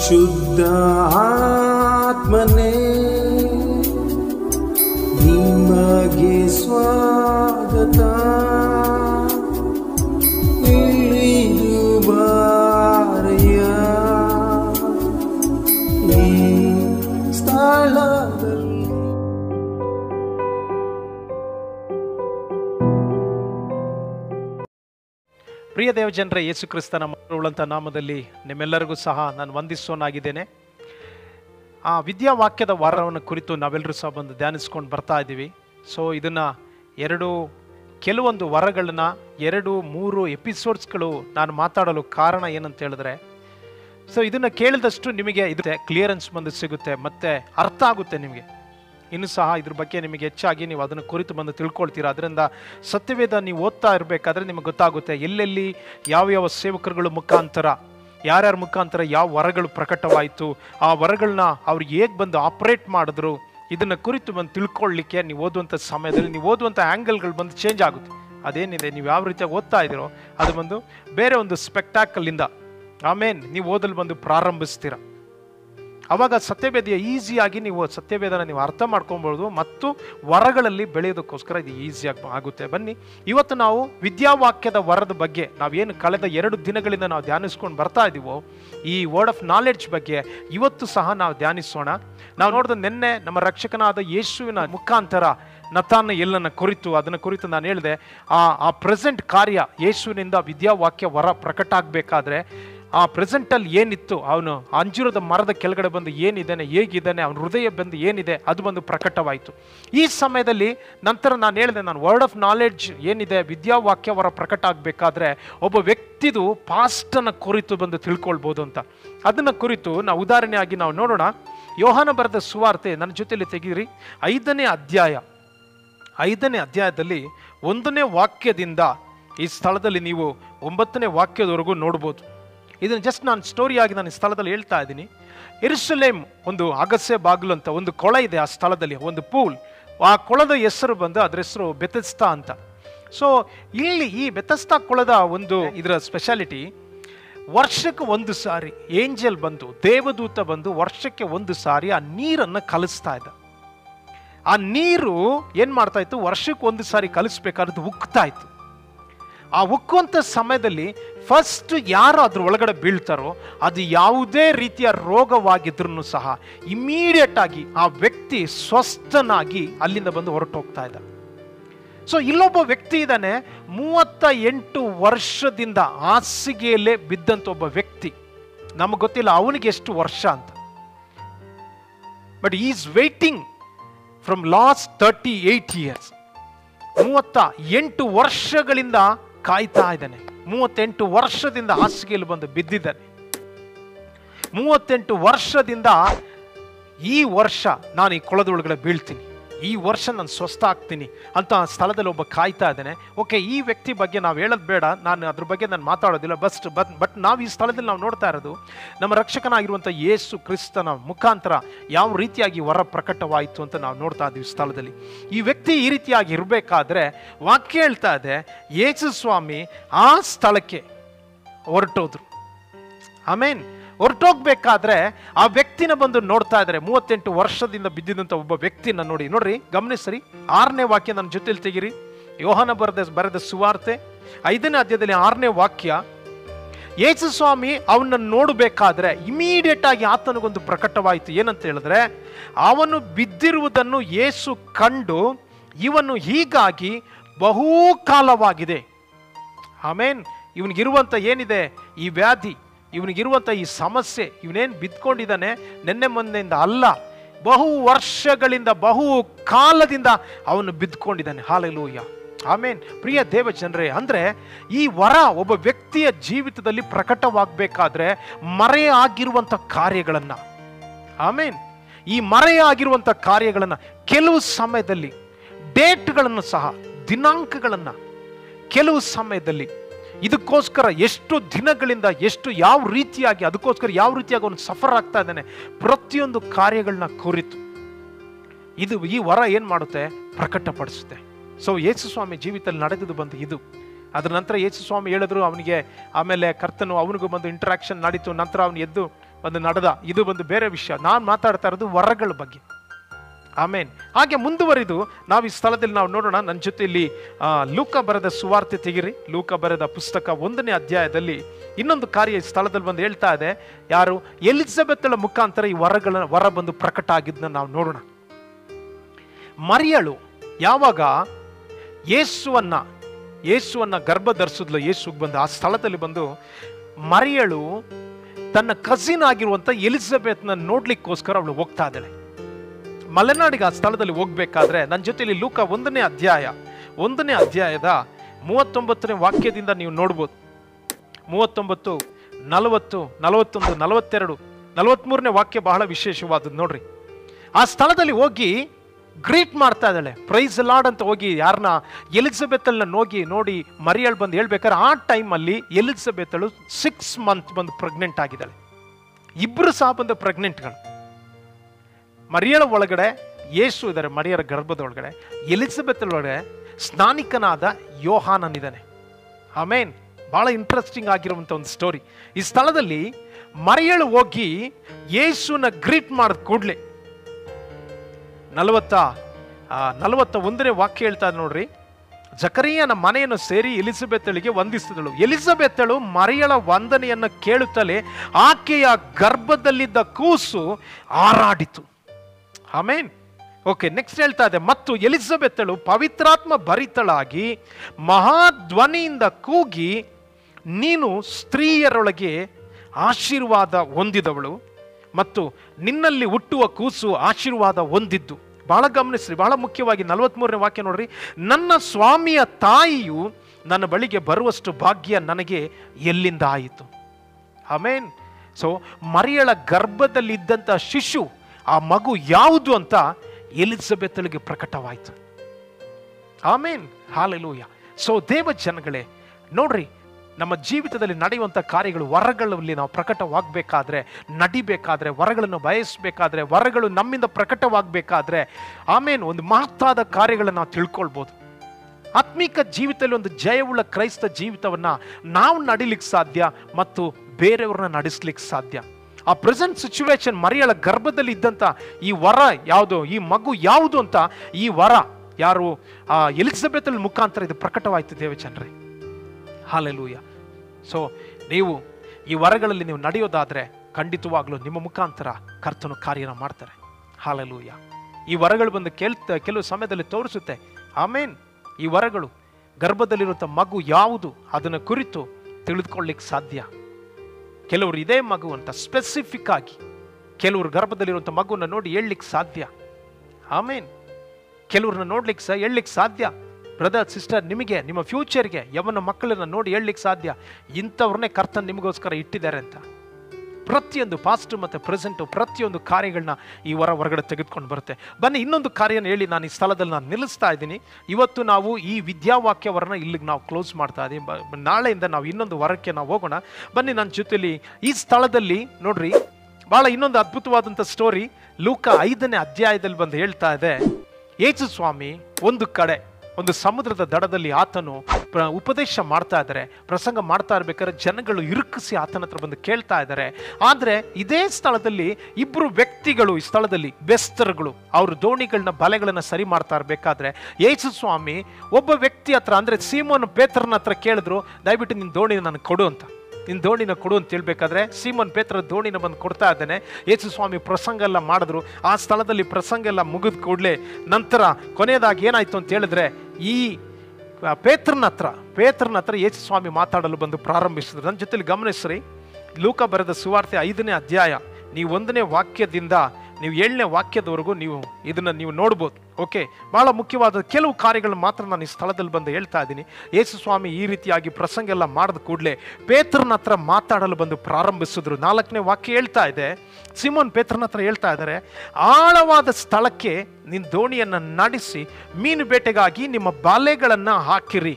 ಶುದ್ಧ ಆತ್ಮನೇ ನಿಮಗೆ ಸ್ವಾಗತ ಇಳಿದು ಬಾರಯ್ಯ ಈ ಸ್ಥಳದಲ್ಲಿ ಪ್ರಿಯ ದೇವಜನರೇ ಯೇಸು ಕ್ರಿಸ್ತನ ಮಕ್ಕಳುಳ್ಳಂಥ ನಾಮದಲ್ಲಿ ನಿಮ್ಮೆಲ್ಲರಿಗೂ ಸಹ ನಾನು ವಂದಿಸೋನಾಗಿದ್ದೇನೆ ಆ ವಿದ್ಯಾವಾಕ್ಯದ ವಾರವನ್ನು ಕುರಿತು ನಾವೆಲ್ಲರೂ ಸಹ ಬಂದು ಧ್ಯಾನಿಸ್ಕೊಂಡು ಬರ್ತಾ ಇದ್ದೀವಿ ಸೊ ಇದನ್ನು ಎರಡು ಕೆಲವೊಂದು ವರಗಳನ್ನ ಎರಡು ಮೂರು ಎಪಿಸೋಡ್ಸ್ಗಳು ನಾನು ಮಾತಾಡಲು ಕಾರಣ ಏನಂತ ಹೇಳಿದ್ರೆ ಸೊ ಇದನ್ನು ಕೇಳಿದಷ್ಟು ನಿಮಗೆ ಇದು ಕ್ಲಿಯರೆನ್ಸ್ ಬಂದು ಸಿಗುತ್ತೆ ಮತ್ತೆ ಅರ್ಥ ಆಗುತ್ತೆ ನಿಮಗೆ ಇನ್ನು ಸಹ ಇದ್ರ ಬಗ್ಗೆ ನಿಮಗೆ ಹೆಚ್ಚಾಗಿ ನೀವು ಅದನ್ನು ಕುರಿತು ಬಂದು ತಿಳ್ಕೊಳ್ತೀರಾ ಅದರಿಂದ ಸತ್ಯವೇದ ನೀವು ಓದ್ತಾ ಇರಬೇಕಾದ್ರೆ ನಿಮಗೆ ಗೊತ್ತಾಗುತ್ತೆ ಎಲ್ಲೆಲ್ಲಿ ಯಾವ ಯಾವ ಸೇವಕರುಗಳ ಮುಖಾಂತರ ಯಾರ್ಯಾರ ಮುಖಾಂತರ ಯಾವ ವರಗಳು ಪ್ರಕಟವಾಯಿತು ಆ ವರಗಳನ್ನ ಅವ್ರು ಹೇಗೆ ಬಂದು ಆಪರೇಟ್ ಮಾಡಿದ್ರು ಇದನ್ನು ಕುರಿತು ಬಂದು ತಿಳ್ಕೊಳ್ಳಿಕ್ಕೆ ನೀವು ಓದುವಂಥ ಸಮಯದಲ್ಲಿ ನೀವು ಓದುವಂಥ ಆ್ಯಂಗಲ್ಗಳು ಬಂದು ಚೇಂಜ್ ಆಗುತ್ತೆ ಅದೇನಿದೆ ನೀವು ಯಾವ ರೀತಿಯಾಗಿ ಓದ್ತಾ ಇದ್ದೀರೋ ಅದು ಬಂದು ಬೇರೆ ಒಂದು ಸ್ಪೆಕ್ಟಾಕಲಿಂದ ಆಮೇನ್ ನೀವು ಓದಲು ಬಂದು ಪ್ರಾರಂಭಿಸ್ತೀರ ಅವಾಗ ಸತ್ಯವೇದಿಯ ಈಸಿಯಾಗಿ ನೀವು ಸತ್ಯವೇದನ ನೀವು ಅರ್ಥ ಮಾಡ್ಕೊಬೋದು ಮತ್ತು ವರಗಳಲ್ಲಿ ಬೆಳೆಯೋದಕ್ಕೋಸ್ಕರ ಇದು ಈಸಿಯಾಗಿ ಆಗುತ್ತೆ ಬನ್ನಿ ಇವತ್ತು ನಾವು ವಿದ್ಯಾವಾಕ್ಯದ ವರದ ಬಗ್ಗೆ ನಾವೇನು ಕಳೆದ ಎರಡು ದಿನಗಳಿಂದ ನಾವು ಧ್ಯಾನಿಸ್ಕೊಂಡು ಬರ್ತಾ ಇದ್ದೀವೋ ಈ ವರ್ಡ್ ಆಫ್ ನಾಲೆಡ್ಜ್ ಬಗ್ಗೆ ಇವತ್ತು ಸಹ ನಾವು ಧ್ಯಾನಿಸೋಣ ನಾವು ನೋಡಿದ ನಿನ್ನೆ ನಮ್ಮ ರಕ್ಷಕನಾದ ಯೇಸುವಿನ ಮುಖಾಂತರ ನತಾನ ಎಲ್ಲನ ಕುರಿತು ಅದನ್ನ ಕುರಿತು ನಾನು ಹೇಳಿದೆ ಆ ಆ ಪ್ರೆಸೆಂಟ್ ಕಾರ್ಯ ಯೇಸುವಿನಿಂದ ವಿದ್ಯಾವಾಕ್ಯ ವರ ಪ್ರಕಟ ಆಗಬೇಕಾದ್ರೆ ಆ ಪ್ರೆಸೆಂಟಲ್ಲಿ ಏನಿತ್ತು ಅವನು ಅಂಜೂರದ ಮರದ ಕೆಳಗಡೆ ಬಂದು ಏನಿದ್ದಾನೆ ಹೇಗಿದ್ದಾನೆ ಅವನ ಹೃದಯ ಬಂದು ಏನಿದೆ ಅದು ಬಂದು ಪ್ರಕಟವಾಯಿತು ಈ ಸಮಯದಲ್ಲಿ ನಂತರ ನಾನು ಹೇಳಿದೆ ನಾನು ವರ್ಡ್ ಆಫ್ ನಾಲೆಡ್ಜ್ ಏನಿದೆ ವಿದ್ಯಾವಾಕ್ಯ ವರ ಪ್ರಕಟ ಆಗಬೇಕಾದ್ರೆ ಒಬ್ಬ ವ್ಯಕ್ತಿದು ಪಾಸ್ಟನ್ನು ಕುರಿತು ಬಂದು ತಿಳ್ಕೊಳ್ಬೋದು ಅಂತ ಅದನ್ನು ಕುರಿತು ನಾವು ಉದಾಹರಣೆಯಾಗಿ ನಾವು ನೋಡೋಣ ಯೋಹಾನ ಬರೆದ ಸುವಾರ್ತೆ ನನ್ನ ಜೊತೆಯಲ್ಲಿ ತೆಗೀರಿ ಐದನೇ ಅಧ್ಯಾಯ ಐದನೇ ಅಧ್ಯಾಯದಲ್ಲಿ ಒಂದನೇ ವಾಕ್ಯದಿಂದ ಈ ಸ್ಥಳದಲ್ಲಿ ನೀವು ಒಂಬತ್ತನೇ ವಾಕ್ಯದವರೆಗೂ ನೋಡ್ಬೋದು ಇದನ್ನು ಜಸ್ಟ್ ನಾನು ಸ್ಟೋರಿಯಾಗಿ ನಾನು ಈ ಸ್ಥಳದಲ್ಲಿ ಹೇಳ್ತಾ ಇದ್ದೀನಿ ಇರುಸಲೇಮ್ ಒಂದು ಅಗಸ್ಯ ಬಾಗಿಲು ಅಂತ ಒಂದು ಕೊಳ ಇದೆ ಆ ಸ್ಥಳದಲ್ಲಿ ಒಂದು ಪೂಲ್ ಆ ಕೊಳದ ಹೆಸರು ಬಂದು ಅದ್ರ ಹೆಸರು ಬೆತಸ್ತಾ ಅಂತ ಸೊ ಇಲ್ಲಿ ಈ ಬೆತಸ್ತಾ ಕೊಳದ ಒಂದು ಇದರ ಸ್ಪೆಷಾಲಿಟಿ ವರ್ಷಕ್ಕೆ ಒಂದು ಸಾರಿ ಏಂಜಲ್ ಬಂದು ದೇವದೂತ ಬಂದು ವರ್ಷಕ್ಕೆ ಒಂದು ಸಾರಿ ಆ ನೀರನ್ನು ಕಲಿಸ್ತಾ ಇದ್ದ ಆ ನೀರು ಏನ್ ಮಾಡ್ತಾ ಇತ್ತು ವರ್ಷಕ್ಕೆ ಒಂದು ಸಾರಿ ಕಲಿಸ್ಬೇಕಾದ್ರೆ ಉಕ್ತಾ ಇತ್ತು ಆ ಉಕ್ಕುವಂಥ ಸಮಯದಲ್ಲಿ ಫಸ್ಟ್ ಯಾರು ಅದ್ರ ಒಳಗಡೆ ಬೀಳ್ತಾರೋ ಅದು ಯಾವುದೇ ರೀತಿಯ ರೋಗವಾಗಿದ್ರೂ ಸಹ ಇಮಿಡಿಯೇಟ್ ಆಗಿ ಆ ವ್ಯಕ್ತಿ ಸ್ವಸ್ಥನಾಗಿ ಅಲ್ಲಿಂದ ಬಂದು ಹೊರಟು ಹೋಗ್ತಾ ಇದ್ದ ಸೊ ಇಲ್ಲೊಬ್ಬ ವ್ಯಕ್ತಿ ಇದ್ದಾನೆ ಮೂವತ್ತ ಎಂಟು ವರ್ಷದಿಂದ ಹಾಸಿಗೆಯಲ್ಲೇ ಬಿದ್ದಂತ ಒಬ್ಬ ವ್ಯಕ್ತಿ ನಮಗೆ ಗೊತ್ತಿಲ್ಲ ಅವನಿಗೆ ಎಷ್ಟು ವರ್ಷ ಅಂತ but is waiting from last thirty eight years ಮೂವತ್ತ ಎಂಟು ವರ್ಷಗಳಿಂದ ಕಾಯ್ತಾ ಇದ್ದಾನೆ ಮೂವತ್ತೆಂಟು ವರ್ಷದಿಂದ ಹಾಸಿಗೆಯಲ್ಲಿ ಬಂದು ಬಿದ್ದಿದ್ದಾನೆ ಮೂವತ್ತೆಂಟು ವರ್ಷದಿಂದ ಈ ವರ್ಷ ನಾನು ಈ ಕೊಳದ ಒಳಗಡೆ ಬೀಳ್ತೀನಿ ಈ ವರ್ಷ ನಾನು ಸ್ವಸ್ಥ ಆಗ್ತೀನಿ ಅಂತ ಆ ಸ್ಥಳದಲ್ಲಿ ಒಬ್ಬ ಕಾಯ್ತಾ ಇದ್ದಾನೆ ಓಕೆ ಈ ವ್ಯಕ್ತಿ ಬಗ್ಗೆ ನಾವು ಹೇಳೋದು ಬೇಡ ನಾನು ಅದ್ರ ಬಗ್ಗೆ ನಾನು ಮಾತಾಡೋದಿಲ್ಲ ಬಸ್ಟ್ ಬಟ್ ಬಟ್ ನಾವು ಈ ಸ್ಥಳದಲ್ಲಿ ನಾವು ನೋಡ್ತಾ ಇರೋದು ನಮ್ಮ ರಕ್ಷಕನಾಗಿರುವಂಥ ಯೇಸು ಕ್ರಿಸ್ತನ ಮುಖಾಂತರ ಯಾವ ರೀತಿಯಾಗಿ ವರ ಪ್ರಕಟವಾಯಿತು ಅಂತ ನಾವು ನೋಡ್ತಾ ಇದ್ದೀವಿ ಸ್ಥಳದಲ್ಲಿ ಈ ವ್ಯಕ್ತಿ ಈ ರೀತಿಯಾಗಿ ಇರಬೇಕಾದ್ರೆ ವಾಕ್ಯ ಹೇಳ್ತಾ ಇದೆ ಯೇಸು ಸ್ವಾಮಿ ಆ ಸ್ಥಳಕ್ಕೆ ಹೊರಟೋದ್ರು ಆಮೇನ್ ಹೊರಟೋಗ್ಬೇಕಾದ್ರೆ ಆ ವ್ಯಕ್ತಿನ ಬಂದು ನೋಡ್ತಾ ಇದ್ದಾರೆ ಮೂವತ್ತೆಂಟು ವರ್ಷದಿಂದ ಬಿದ್ದಿದಂಥ ಒಬ್ಬ ವ್ಯಕ್ತಿನ ನೋಡಿ ನೋಡ್ರಿ ಗಮನಿಸ್ರಿ ಆರನೇ ವಾಕ್ಯ ನನ್ನ ಜೊತೆಲಿ ತೆಗಿರಿ ಯೋಹನ ಬರೆದ ಬರೆದ ಸುವಾರ್ತೆ ಐದನೇ ಅಧ್ಯಾಯದಲ್ಲಿ ಆರನೇ ವಾಕ್ಯ ಯೇಸು ಸ್ವಾಮಿ ಅವನ್ನ ನೋಡಬೇಕಾದ್ರೆ ಇಮಿಡಿಯೇಟ್ ಆಗಿ ಆತನಿಗೊಂದು ಪ್ರಕಟವಾಯಿತು ಏನಂತ ಹೇಳಿದ್ರೆ ಅವನು ಬಿದ್ದಿರುವುದನ್ನು ಯೇಸು ಕಂಡು ಇವನು ಹೀಗಾಗಿ ಬಹುಕಾಲವಾಗಿದೆ ಆಮೇನ್ ಇವನಿಗಿರುವಂಥ ಏನಿದೆ ಈ ವ್ಯಾಧಿ ಇವನಿಗಿರುವಂಥ ಈ ಸಮಸ್ಯೆ ಇವನೇನು ಬಿದ್ಕೊಂಡಿದ್ದಾನೆ ನಿನ್ನೆ ಮೊನ್ನೆಯಿಂದ ಅಲ್ಲ ಬಹು ವರ್ಷಗಳಿಂದ ಬಹು ಕಾಲದಿಂದ ಅವನು ಬಿದ್ಕೊಂಡಿದ್ದಾನೆ ಹಾಲೆಲೂಯ ಆಮೇನ್ ಪ್ರಿಯ ದೇವ ಜನರೇ ಅಂದ್ರೆ ಈ ವರ ಒಬ್ಬ ವ್ಯಕ್ತಿಯ ಜೀವಿತದಲ್ಲಿ ಪ್ರಕಟವಾಗಬೇಕಾದ್ರೆ ಮರೆಯಾಗಿರುವಂಥ ಕಾರ್ಯಗಳನ್ನ ಆಮೇನ್ ಈ ಮರೆಯಾಗಿರುವಂಥ ಕಾರ್ಯಗಳನ್ನ ಕೆಲವು ಸಮಯದಲ್ಲಿ ಡೇಟ್ಗಳನ್ನು ಸಹ ದಿನಾಂಕಗಳನ್ನು ಕೆಲವು ಸಮಯದಲ್ಲಿ ಇದಕ್ಕೋಸ್ಕರ ಎಷ್ಟು ದಿನಗಳಿಂದ ಎಷ್ಟು ಯಾವ ರೀತಿಯಾಗಿ ಅದಕ್ಕೋಸ್ಕರ ಯಾವ ರೀತಿಯಾಗಿ ಅವನು ಸಫರ್ ಆಗ್ತಾ ಇದ್ದಾನೆ ಪ್ರತಿಯೊಂದು ಕಾರ್ಯಗಳನ್ನ ಕುರಿತು ಇದು ಈ ವರ ಏನು ಮಾಡುತ್ತೆ ಪ್ರಕಟಪಡಿಸುತ್ತೆ ಸೊ ಯೇಸು ಸ್ವಾಮಿ ಜೀವಿತದಲ್ಲಿ ನಡೆದು ಬಂದು ಇದು ಅದರ ನಂತರ ಯೇಸು ಸ್ವಾಮಿ ಹೇಳಿದ್ರು ಅವನಿಗೆ ಆಮೇಲೆ ಕರ್ತನು ಅವನಿಗೂ ಬಂದು ಇಂಟ್ರಾಕ್ಷನ್ ನಡೀತು ನಂತರ ಅವನು ಎದ್ದು ಒಂದು ನಡೆದ ಇದು ಒಂದು ಬೇರೆ ವಿಷಯ ನಾನು ಮಾತಾಡ್ತಾ ಇರೋದು ವರಗಳ ಬಗ್ಗೆ ಆಮೇನ್ ಹಾಗೆ ಮುಂದುವರಿದು ನಾವು ಈ ಸ್ಥಳದಲ್ಲಿ ನಾವು ನೋಡೋಣ ನನ್ನ ಜೊತೆಯಲ್ಲಿ ಆ, ಲೂಕ ಬರೆದ ಸುವಾರ್ತೆ ತೆಗಿರಿ ಲೂಕ ಬರೆದ ಪುಸ್ತಕ ಒಂದನೇ ಅಧ್ಯಾಯದಲ್ಲಿ ಇನ್ನೊಂದು ಕಾರ್ಯ ಈ ಸ್ಥಳದಲ್ಲಿ ಬಂದು ಹೇಳ್ತಾ ಇದೆ ಯಾರು ಎಲಿಜಬೆತ್ಳ ಮುಖಾಂತರ ಈ ವರಗಳ ವರ ಬಂದು ಪ್ರಕಟ ಆಗಿದ್ದನ್ನ ನಾವು ನೋಡೋಣ ಮರಿಯಳು ಯಾವಾಗ ಯೇಸುವನ್ನ ಯೇಸುವನ್ನ ಗರ್ಭ ಧರಿಸಿದ್ಲು ಯೇಸುಗೆ ಬಂದು ಆ ಸ್ಥಳದಲ್ಲಿ ಬಂದು ಮರಿಯಳು ತನ್ನ ಕಸಿನ್ ಆಗಿರುವಂತ ಎಲಿಜಬೆತ್ನ ನೋಡ್ಲಿಕ್ಕೋಸ್ಕರ ಅವಳು ಹೋಗ್ತಾ ಇದ್ದಾಳೆ ಮಲೆನಾಡಿಗೆ ಆ ಸ್ಥಳದಲ್ಲಿ ಹೋಗ್ಬೇಕಾದ್ರೆ ನನ್ನ ಜೊತೆಲಿ ಲೂಕ ಒಂದನೇ ಅಧ್ಯಾಯ ಒಂದನೇ ಅಧ್ಯಾಯದ ಮೂವತ್ತೊಂಬತ್ತನೇ ವಾಕ್ಯದಿಂದ ನೀವು ನೋಡ್ಬೋದು ಮೂವತ್ತೊಂಬತ್ತು ನಲವತ್ತು ನಲವತ್ತೊಂದು ನಲವತ್ತೆರಡು ನಲವತ್ಮೂರನೇ ವಾಕ್ಯ ಬಹಳ ವಿಶೇಷವಾದದ್ದು ನೋಡ್ರಿ ಆ ಸ್ಥಳದಲ್ಲಿ ಹೋಗಿ ಗ್ರೀಟ್ ಮಾಡ್ತಾ ಇದ್ದಾಳೆ ಪ್ರೈಸ್ ಲಾಡ್ ಅಂತ ಹೋಗಿ ಯಾರನ್ನ ಎಲಿಜಬೆತ್ತಲ್ನ ನೋಗಿ ನೋಡಿ ಮರಿಯಳು ಬಂದು ಹೇಳ್ಬೇಕಾದ್ರೆ ಆ ಟೈಮಲ್ಲಿ ಎಲಿಜಬೆತ್ತಳು ಸಿಕ್ಸ್ ಮಂತ್ ಬಂದು ಪ್ರೆಗ್ನೆಂಟ್ ಆಗಿದ್ದಾಳೆ ಇಬ್ಬರು ಸಹ ಬಂದು ಪ್ರೆಗ್ನೆಂಟ್ಗಳು ಮರಿಯಳ ಒಳಗಡೆ ಯೇಸು ಇದ್ದಾರೆ ಮರಿಯರ ಗರ್ಭದ ಒಳಗಡೆ ಎಲಿಜಬೆತ್ ಒಳಗಡೆ ಸ್ನಾನಿಕನಾದ ಯೋಹಾನನಿದ್ದಾನೆ ಆಮೇನ್ ಬಹಳ ಇಂಟ್ರೆಸ್ಟಿಂಗ್ ಆಗಿರುವಂಥ ಒಂದು ಸ್ಟೋರಿ ಈ ಸ್ಥಳದಲ್ಲಿ ಮರಿಯಳು ಹೋಗಿ ಯೇಸುನ ಗ್ರೀಟ್ ಮಾಡಿದ ಕೂಡಲೇ ನಲವತ್ತ ಆ, ನಲವತ್ತ ಒಂದನೇ ವಾಕ್ಯ ಹೇಳ್ತಾ ಇದೆ ನೋಡ್ರಿ ಜಕರಿಯನ ಮನೆಯನ್ನು ಸೇರಿ ಎಲಿಜಬೆತ್ತಳಿಗೆ ವಂದಿಸಿದಳು ಎಲಿಜಬೆತ್ತಳು ಮರಿಯಳ ವಂದನೆಯನ್ನು ಕೇಳುತ್ತಲೇ ಆಕೆಯ ಗರ್ಭದಲ್ಲಿದ್ದ ಕೂಸು ಹಾರಾಡಿತು ಆಮೇನ್ ಓಕೆ ನೆಕ್ಸ್ಟ್ ಹೇಳ್ತಾ ಇದೆ ಮತ್ತು ಎಲಿಜಬೆತ್ತಳು ಪವಿತ್ರಾತ್ಮ ಭರಿತಳಾಗಿ ಮಹಾಧ್ವನಿಯಿಂದ ಕೂಗಿ ನೀನು ಸ್ತ್ರೀಯರೊಳಗೆ ಆಶೀರ್ವಾದ ಹೊಂದಿದವಳು ಮತ್ತು ನಿನ್ನಲ್ಲಿ ಹುಟ್ಟುವ ಕೂಸು ಆಶೀರ್ವಾದ ಹೊಂದಿದ್ದು ಬಹಳ ಗಮನಿಸ್ರಿ ಬಹಳ ಮುಖ್ಯವಾಗಿ ನಲವತ್ಮೂರನೇ ವಾಕ್ಯ ನೋಡ್ರಿ ನನ್ನ ಸ್ವಾಮಿಯ ತಾಯಿಯು ನನ್ನ ಬಳಿಗೆ ಬರುವಷ್ಟು ಭಾಗ್ಯ ನನಗೆ ಎಲ್ಲಿಂದ ಆಯಿತು ಆಮೇನ್ ಸೊ ಮರಿಯಳ ಗರ್ಭದಲ್ಲಿದ್ದಂಥ ಶಿಶು ಆ ಮಗು ಯಾವುದು ಅಂತ ಎಲಿಜಬೆತ್ತಳಿಗೆ ಪ್ರಕಟವಾಯಿತು ಆಮೇನ್ ಹಾಲೆಲೂಯ ಸೊ ದೇವ ಜನಗಳೇ ನೋಡ್ರಿ ನಮ್ಮ ಜೀವಿತದಲ್ಲಿ ನಡೆಯುವಂಥ ಕಾರ್ಯಗಳು ವರಗಳಲ್ಲಿ ನಾವು ಪ್ರಕಟವಾಗಬೇಕಾದ್ರೆ ನಡಿಬೇಕಾದ್ರೆ ವರಗಳನ್ನು ಬಯಸಬೇಕಾದ್ರೆ ವರಗಳು ನಮ್ಮಿಂದ ಪ್ರಕಟವಾಗಬೇಕಾದ್ರೆ ಆಮೇನ್ ಒಂದು ಮಹತ್ತಾದ ಕಾರ್ಯಗಳನ್ನು ನಾವು ತಿಳ್ಕೊಳ್ಬೋದು ಆತ್ಮಿಕ ಜೀವಿತದಲ್ಲಿ ಒಂದು ಜಯವುಳ್ಳ ಕ್ರೈಸ್ತ ಜೀವಿತವನ್ನ ನಾವು ನಡಿಲಿಕ್ಕೆ ಸಾಧ್ಯ ಮತ್ತು ಬೇರೆಯವ್ರನ್ನ ನಡೆಸ್ಲಿಕ್ಕೆ ಸಾಧ್ಯ ಆ ಪ್ರೆಸೆಂಟ್ ಸಿಚುವೇಶನ್ ಮರಿಯಳ ಗರ್ಭದಲ್ಲಿ ಇದ್ದಂಥ ಈ ವರ ಯಾವುದು ಈ ಮಗು ಯಾವುದು ಅಂತ ಈ ವರ ಯಾರು ಆ ಎಲಿಜಬೆತ್ ಮುಖಾಂತರ ಇದು ಪ್ರಕಟವಾಯ್ತು ದೇವಚಂದ್ರೆ ಹಾಲೆಲೂಯ ಸೊ ನೀವು ಈ ವರಗಳಲ್ಲಿ ನೀವು ನಡೆಯೋದಾದ್ರೆ ಖಂಡಿತವಾಗ್ಲೂ ನಿಮ್ಮ ಮುಖಾಂತರ ಕರ್ತನು ಕಾರ್ಯನ ಮಾಡ್ತಾರೆ ಹಾಲೆಲೂಯ ಈ ವರಗಳು ಬಂದು ಕೇಳ್ತ ಕೆಲವು ಸಮಯದಲ್ಲಿ ತೋರಿಸುತ್ತೆ ಆಮೇನ್ ಈ ವರಗಳು ಗರ್ಭದಲ್ಲಿರುವಂಥ ಮಗು ಯಾವುದು ಅದನ್ನು ಕುರಿತು ತಿಳಿದುಕೊಳ್ಳಿಕ್ಕೆ ಸಾಧ್ಯ ಕೆಲವರು ಇದೇ ಮಗು ಅಂತ ಸ್ಪೆಸಿಫಿಕ್ ಆಗಿ ಕೆಲವರು ಗರ್ಭದಲ್ಲಿರುವಂಥ ಮಗುವನ್ನ ನೋಡಿ ಹೇಳಲಿಕ್ಕೆ ಸಾಧ್ಯ ಆಮೇನ್ ಕೆಲವ್ರನ್ನ ನೋಡ್ಲಿಕ್ಕೆ ಸಹ ಹೇಳಲಿಕ್ಕೆ ಸಾಧ್ಯ ಬ್ರದರ್ ಸಿಸ್ಟರ್ ನಿಮಗೆ ನಿಮ್ಮ ಫ್ಯೂಚರ್ಗೆ ಯವನ ಮಕ್ಕಳನ್ನ ನೋಡಿ ಹೇಳಲಿಕ್ಕೆ ಸಾಧ್ಯ ಇಂಥವ್ರನ್ನೇ ಕರ್ತನ್ ನಿಮಗೋಸ್ಕರ ಇಟ್ಟಿದ್ದಾರೆ ಅಂತ ಪ್ರತಿಯೊಂದು ಪಾಸ್ಟ್ ಮತ್ತು ಪ್ರೆಸೆಂಟು ಪ್ರತಿಯೊಂದು ಕಾರ್ಯಗಳನ್ನ ಈ ವರ ಹೊರಗಡೆ ತೆಗೆದುಕೊಂಡು ಬರುತ್ತೆ ಬನ್ನಿ ಇನ್ನೊಂದು ಕಾರ್ಯನ ಹೇಳಿ ನಾನು ಈ ಸ್ಥಳದಲ್ಲಿ ನಾನು ನಿಲ್ಲಿಸ್ತಾ ಇದ್ದೀನಿ ಇವತ್ತು ನಾವು ಈ ವಿದ್ಯಾವಾಕ್ಯವರನ್ನ ಇಲ್ಲಿಗೆ ನಾವು ಕ್ಲೋಸ್ ಮಾಡ್ತಾ ಇದ್ದೀವಿ ಬ- ಬ- ನಾಳೆಯಿಂದ ನಾವು ಇನ್ನೊಂದು ವರಕ್ಕೆ ನಾವು ಹೋಗೋಣ ಬನ್ನಿ ನನ್ನ ಜೊತೆಲಿ ಈ ಸ್ಥಳದಲ್ಲಿ ನೋಡ್ರಿ ಬಹಳ ಇನ್ನೊಂದು ಅದ್ಭುತವಾದಂಥ ಸ್ಟೋರಿ ಲೂಕ ಐದನೇ ಅಧ್ಯಾಯದಲ್ಲಿ ಬಂದು ಹೇಳ್ತಾ ಇದೆ ಯೇಸು ಸ್ವಾಮಿ ಒಂದು ಕಡೆ ಒಂದು ಸಮುದ್ರದ ದಡದಲ್ಲಿ ಆತನು ಪ್ರ ಉಪದೇಶ ಮಾಡ್ತಾ ಇದ್ದಾರೆ ಪ್ರಸಂಗ ಮಾಡ್ತಾ ಇರ್ಬೇಕಾದ್ರೆ ಜನಗಳು ಇರುಕಿಸಿ ಆತನ ಹತ್ರ ಬಂದು ಕೇಳ್ತಾ ಇದ್ದಾರೆ ಆದರೆ ಇದೇ ಸ್ಥಳದಲ್ಲಿ ಇಬ್ಬರು ವ್ಯಕ್ತಿಗಳು ಈ ಸ್ಥಳದಲ್ಲಿ ಬೆಸ್ತರುಗಳು ಅವರು ದೋಣಿಗಳನ್ನ ಬಲೆಗಳನ್ನ ಸರಿ ಮಾಡ್ತಾ ಇರಬೇಕಾದ್ರೆ ಯೇಸು ಸ್ವಾಮಿ ಒಬ್ಬ ವ್ಯಕ್ತಿ ಹತ್ರ ಅಂದ್ರೆ ಸೀಮೋನ್ ಪೇತ್ರನ ಹತ್ರ ಕೇಳಿದ್ರು ದಯವಿಟ್ಟು ನಿನ್ನ ದೋಣಿ ನನಗೆ ಕೊಡು ಅಂತ ನಿನ್ನ ದೋಣಿನ ಕೊಡು ಅಂತ ಹೇಳ್ಬೇಕಾದ್ರೆ ಸೀಮನ್ ಪೇತ್ರ ದೋಣಿನ ಬಂದು ಕೊಡ್ತಾ ಇದ್ದಾನೆ ಯೇಸು ಸ್ವಾಮಿ ಪ್ರಸಂಗ ಎಲ್ಲ ಮಾಡಿದ್ರು ಆ ಸ್ಥಳದಲ್ಲಿ ಪ್ರಸಂಗ ಎಲ್ಲ ಮುಗಿದ ಕೂಡಲೇ ನಂತರ ಕೊನೆಯದಾಗಿ ಏನಾಯ್ತು ಅಂತ ಹೇಳಿದ್ರೆ ಈ ಆ, ಪೇತ್ರನ ಹತ್ರ ಪೇತ್ರನ ಹತ್ರ ಯೇಸು ಸ್ವಾಮಿ ಮಾತಾಡಲು ಬಂದು ಪ್ರಾರಂಭಿಸಿದ್ರು ನನ್ನ ಜೊತೆಲಿ ಗಮನಿಸ್ರಿ ಲೂಕ ಬರೆದ ಸುವಾರ್ತೆ ಐದನೇ ಅಧ್ಯಾಯ ನೀವು ಒಂದನೇ ವಾಕ್ಯದಿಂದ ನೀವು ಏಳನೇ ವಾಕ್ಯದವರೆಗೂ ನೀವು ಇದನ್ನ ನೀವು ನೋಡ್ಬೋದು ಓಕೆ ಬಹಳ ಮುಖ್ಯವಾದ ಕೆಲವು ಕಾರ್ಯಗಳು ಮಾತ್ರ ನಾನು ಈ ಸ್ಥಳದಲ್ಲಿ ಬಂದು ಹೇಳ್ತಾ ಇದ್ದೀನಿ ಯೇಸು ಸ್ವಾಮಿ ಈ ರೀತಿಯಾಗಿ ಪ್ರಸಂಗ ಎಲ್ಲ ಮಾಡಿದ ಕೂಡಲೇ ಪೇತ್ರನ ಹತ್ರ ಮಾತಾಡಲು ಬಂದು ಪ್ರಾರಂಭಿಸಿದ್ರು ನಾಲ್ಕನೇ ವಾಕ್ಯ ಹೇಳ್ತಾ ಇದೆ ಸಿಮೋನ್ ಪೇತ್ರನ ಹತ್ರ ಹೇಳ್ತಾ ಇದ್ದಾರೆ ಆಳವಾದ ಸ್ಥಳಕ್ಕೆ ನಿನ್ನ ದೋಣಿಯನ್ನು ನಡೆಸಿ ಮೀನು ಬೇಟೆಗಾಗಿ ನಿಮ್ಮ ಬಾಲೆಗಳನ್ನು ಹಾಕಿರಿ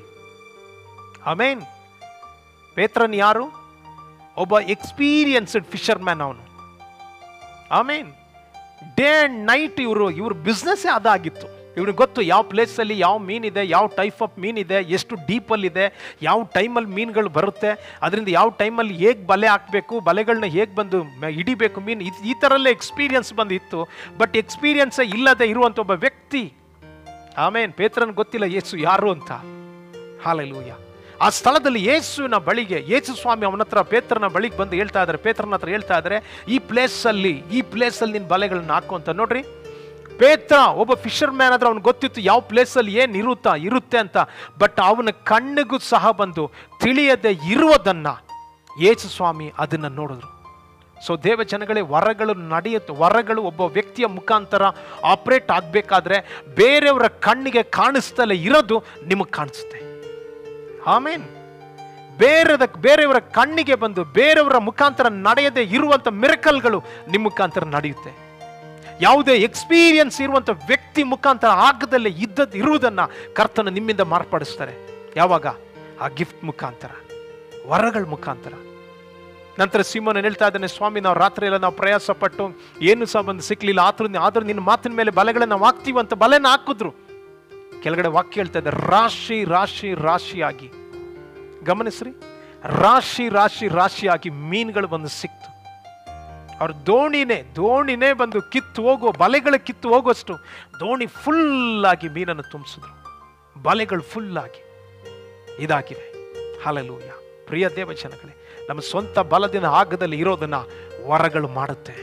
ಆಮೇನ್ ಪೇತ್ರನ್ ಯಾರು ಒಬ್ಬ ಎಕ್ಸ್ಪೀರಿಯನ್ಸ್ಡ್ ಫಿಶರ್ ಮ್ಯಾನ್ ಅವನು ಆಮೇನ್ ಡೇ ಅಂಡ್ ನೈಟ್ ಇವರು ಇವ್ರ ಬಿಸ್ನೆಸ್ಸೇ ಅದಾಗಿತ್ತು ಇವ್ನಿಗೆ ಗೊತ್ತು ಯಾವ ಪ್ಲೇಸಲ್ಲಿ ಯಾವ ಮೀನಿದೆ ಯಾವ ಟೈಪ್ ಆಫ್ ಮೀನಿದೆ ಎಷ್ಟು ಡೀಪಲ್ಲಿದೆ ಯಾವ ಟೈಮಲ್ಲಿ ಮೀನುಗಳು ಬರುತ್ತೆ ಅದರಿಂದ ಯಾವ ಟೈಮಲ್ಲಿ ಹೇಗೆ ಬಲೆ ಹಾಕಬೇಕು ಬಲೆಗಳನ್ನ ಹೇಗೆ ಬಂದು ಮ- ಹಿಡಿಬೇಕು ಮೀನು ಇದ್- ಈ ಥರಲ್ಲೇ ಎಕ್ಸ್ಪೀರಿಯನ್ಸ್ ಬಂದಿತ್ತು ಬಟ್ ಎಕ್ಸ್ಪೀರಿಯನ್ಸೇ ಇಲ್ಲದೆ ಇರುವಂಥ ಒಬ್ಬ ವ್ಯಕ್ತಿ ಆಮೇನ್ ಪೇತ್ರನ್ ಗೊತ್ತಿಲ್ಲ ಯೇಸು ಯಾರು ಅಂತ ಹಾಲೆಲೂಯ ಆ ಸ್ಥಳದಲ್ಲಿ ಯೇಸುವಿನ ಬಳಿಗೆ ಯೇಸು ಸ್ವಾಮಿ ಅವನ ಹತ್ರ ಪೇತ್ರನ ಬಳಿಗೆ ಬಂದು ಹೇಳ್ತಾ ಇದ್ದಾರೆ ಪೇತ್ರನ ಹತ್ರ ಹೇಳ್ತಾ ಇದ್ದಾರೆ ಈ ಪ್ಲೇಸಲ್ಲಿ ಈ ಪ್ಲೇಸಲ್ಲಿ ನಿನ್ನ ಬಲೆಗಳನ್ನ ಹಾಕು ಅಂತ ನೋಡ್ರಿ ಪೇತ್ರ ಒಬ್ಬ ಫಿಶರ್ ಮ್ಯಾನ್ ಆದ್ರೆ ಅವ್ನಿಗೆ ಗೊತ್ತಿತ್ತು ಯಾವ ಪ್ಲೇಸಲ್ಲಿ ಏನು ಇರುತ್ತಾ ಇರುತ್ತೆ ಅಂತ ಬಟ್ ಅವನ ಕಣ್ಣಿಗೂ ಸಹ ಬಂದು ತಿಳಿಯದೆ ಇರುವುದನ್ನ ಯೇಸು ಸ್ವಾಮಿ ಅದನ್ನು ನೋಡಿದ್ರು ಸೊ ದೇವ ಜನಗಳೇ ವರಗಳು ನಡೆಯುತ್ತೆ ವರಗಳು ಒಬ್ಬ ವ್ಯಕ್ತಿಯ ಮುಖಾಂತರ ಆಪರೇಟ್ ಆಗಬೇಕಾದ್ರೆ ಬೇರೆಯವರ ಕಣ್ಣಿಗೆ ಕಾಣಿಸ್ತಲೇ ಇರೋದು ನಿಮಗೆ ಕಾಣಿಸುತ್ತೆ ಆಮೇನ್ ಬೇರೆದ ಬೇರೆಯವರ ಕಣ್ಣಿಗೆ ಬಂದು ಬೇರೆಯವರ ಮುಖಾಂತರ ನಡೆಯದೆ ಇರುವಂಥ ಮಿರಕಲ್ಗಳು ನಿಮ್ಮ ಮುಖಾಂತರ ನಡೆಯುತ್ತೆ ಯಾವುದೇ ಎಕ್ಸ್ಪೀರಿಯನ್ಸ್ ಇರುವಂಥ ವ್ಯಕ್ತಿ ಮುಖಾಂತರ ಆಗದಲ್ಲೇ ಇದ್ದದ್ದು ಇರುವುದನ್ನ ಕರ್ತನ ನಿಮ್ಮಿಂದ ಮಾರ್ಪಡಿಸ್ತಾರೆ ಯಾವಾಗ ಆ ಗಿಫ್ಟ್ ಮುಖಾಂತರ ವರಗಳ ಮುಖಾಂತರ ನಂತರ ಸಿಂಹನ ಹೇಳ್ತಾ ಇದ್ದಾನೆ ಸ್ವಾಮಿ ನಾವು ರಾತ್ರಿ ಎಲ್ಲ ನಾವು ಪ್ರಯಾಸ ಪಟ್ಟು ಏನು ಸಹ ಬಂದು ಸಿಕ್ಲಿಲ್ಲ ಆದ್ರೂ ಆದ್ರೂ ನಿನ್ನ ಮಾತಿನ ಮೇಲೆ ಬಲೆಗಳನ್ನ ನಾವು ಹಾಕ್ತೀವಿ ಅಂತ ಬಲೆನ ಹಾಕಿದ್ರು ಕೆಳಗಡೆ ವಾಕ್ಯ ಹೇಳ್ತಾ ಇದೆ ರಾಶಿ ರಾಶಿ ರಾಶಿಯಾಗಿ ಗಮನಿಸ್ರಿ ರಾಶಿ ರಾಶಿ ರಾಶಿಯಾಗಿ ಮೀನುಗಳು ಬಂದು ಸಿಕ್ತು ಅವ್ರ ದೋಣಿನೇ ದೋಣಿನೇ ಬಂದು ಕಿತ್ತು ಹೋಗುವ ಬಲೆಗಳು ಕಿತ್ತು ಹೋಗುವಷ್ಟು ದೋಣಿ ಫುಲ್ ಆಗಿ ಮೀನನ್ನು ತುಂಬಿಸಿದ್ರು ಬಲೆಗಳು ಫುಲ್ ಆಗಿ ಇದಾಗಿವೆ ಹಾಲೆಲೂಯ ಪ್ರಿಯ ದೇವ ಜನಗಳೇ ನಮ್ಮ ಸ್ವಂತ ಬಲದಿಂದ ಆಗದಲ್ಲಿ ಇರೋದನ್ನ ವರಗಳು ಮಾಡುತ್ತೆ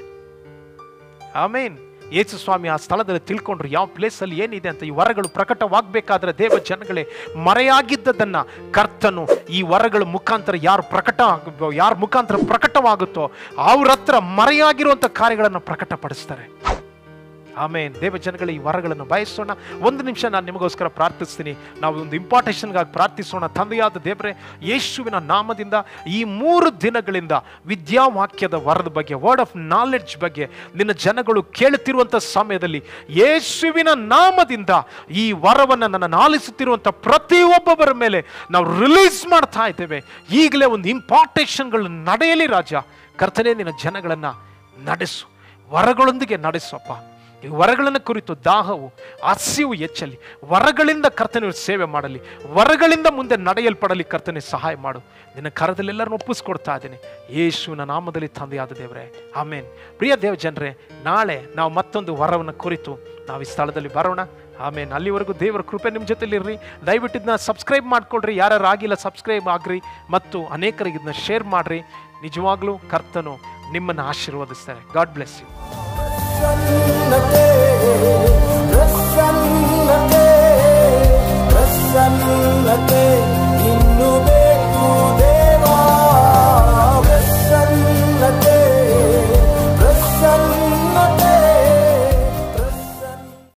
ಆಮೇನ್ ಯೇಸು ಸ್ವಾಮಿ ಆ ಸ್ಥಳದಲ್ಲಿ ತಿಳ್ಕೊಂಡ್ರು ಯಾವ ಪ್ಲೇಸಲ್ಲಿ ಏನಿದೆ ಅಂತ ಈ ವರಗಳು ಪ್ರಕಟವಾಗಬೇಕಾದ್ರೆ ದೇವ ಜನಗಳೇ ಮರೆಯಾಗಿದ್ದದನ್ನ ಕರ್ತನು ಈ ವರಗಳ ಮುಖಾಂತರ ಯಾರು ಪ್ರಕಟ ಆಗ- ಯಾರ ಮುಖಾಂತರ ಪ್ರಕಟವಾಗುತ್ತೋ ಅವ್ರ ಹತ್ರ ಮರೆಯಾಗಿರುವಂಥ ಕಾರ್ಯಗಳನ್ನು ಪ್ರಕಟಪಡಿಸ್ತಾರೆ ಆಮೇನ್ ದೇವ ಜನಗಳ ಈ ವರಗಳನ್ನು ಬಯಸೋಣ ಒಂದು ನಿಮಿಷ ನಾನು ನಿಮಗೋಸ್ಕರ ಪ್ರಾರ್ಥಿಸ್ತೀನಿ ನಾವು ಒಂದು ಇಂಪಾರ್ಟೇಷನ್ಗಾಗಿ ಪ್ರಾರ್ಥಿಸೋಣ ತಂದೆಯಾದ ದೇವರೇ ಯೇಸುವಿನ ನಾಮದಿಂದ ಈ ಮೂರು ದಿನಗಳಿಂದ ವಿದ್ಯಾವಾಕ್ಯದ ವರದ ಬಗ್ಗೆ ವರ್ಡ್ ಆಫ್ ನಾಲೆಡ್ಜ್ ಬಗ್ಗೆ ನಿನ್ನ ಜನಗಳು ಕೇಳುತ್ತಿರುವಂಥ ಸಮಯದಲ್ಲಿ ಯೇಸುವಿನ ನಾಮದಿಂದ ಈ ವರವನ್ನು ನನ್ನ ಆಲಿಸುತ್ತಿರುವಂಥ ಪ್ರತಿಯೊಬ್ಬೊಬ್ಬರ ಮೇಲೆ ನಾವು ರಿಲೀಸ್ ಮಾಡ್ತಾ ಇದ್ದೇವೆ ಈಗಲೇ ಒಂದು ಇಂಪಾರ್ಟೇಷನ್ಗಳು ನಡೆಯಲಿ ರಾಜ ಕರ್ತನೆ ನಿನ್ನ ಜನಗಳನ್ನು ನಡೆಸು ವರಗಳೊಂದಿಗೆ ನಡೆಸಪ್ಪ ಈ ವರಗಳನ್ನು ಕುರಿತು ದಾಹವು ಹಸಿವು ಹೆಚ್ಚಲಿ ವರಗಳಿಂದ ಕರ್ತನೆ ಸೇವೆ ಮಾಡಲಿ ವರಗಳಿಂದ ಮುಂದೆ ನಡೆಯಲ್ಪಡಲಿ ಕರ್ತನೆ ಸಹಾಯ ಮಾಡು ನಿನ್ನ ಕರದಲ್ಲೆಲ್ಲರನ್ನು ಒಪ್ಪಿಸ್ಕೊಡ್ತಾ ಇದ್ದೇನೆ ಯೇಸುವಿನ ನಾಮದಲ್ಲಿ ತಂದೆಯಾದ ದೇವರೇ ಆಮೇನ್ ಪ್ರಿಯ ದೇವ ಜನರೇ ನಾಳೆ ನಾವು ಮತ್ತೊಂದು ವರವನ್ನು ಕುರಿತು ನಾವು ಈ ಸ್ಥಳದಲ್ಲಿ ಬರೋಣ ಆಮೇನ್ ಅಲ್ಲಿವರೆಗೂ ದೇವರ ಕೃಪೆ ನಿಮ್ಮ ಜೊತೆಲಿರ್ರಿ ದಯವಿಟ್ಟು ಇದನ್ನ ಸಬ್ಸ್ಕ್ರೈಬ್ ಮಾಡ್ಕೊಳ್ರಿ ಯಾರ್ಯಾರು ಆಗಿಲ್ಲ ಸಬ್ಸ್ಕ್ರೈಬ್ ಆಗ್ರಿ ಮತ್ತು ಅನೇಕರಿಗೆ ಇದನ್ನ ಶೇರ್ ಮಾಡ್ರಿ ನಿಜವಾಗ್ಲೂ ಕರ್ತನು ನಿಮ್ಮನ್ನು ಆಶೀರ್ವದಿಸ್ತಾರೆ ಗಾಡ್ ಬ್ಲೆಸ್ ಯು ಸನ್ನತ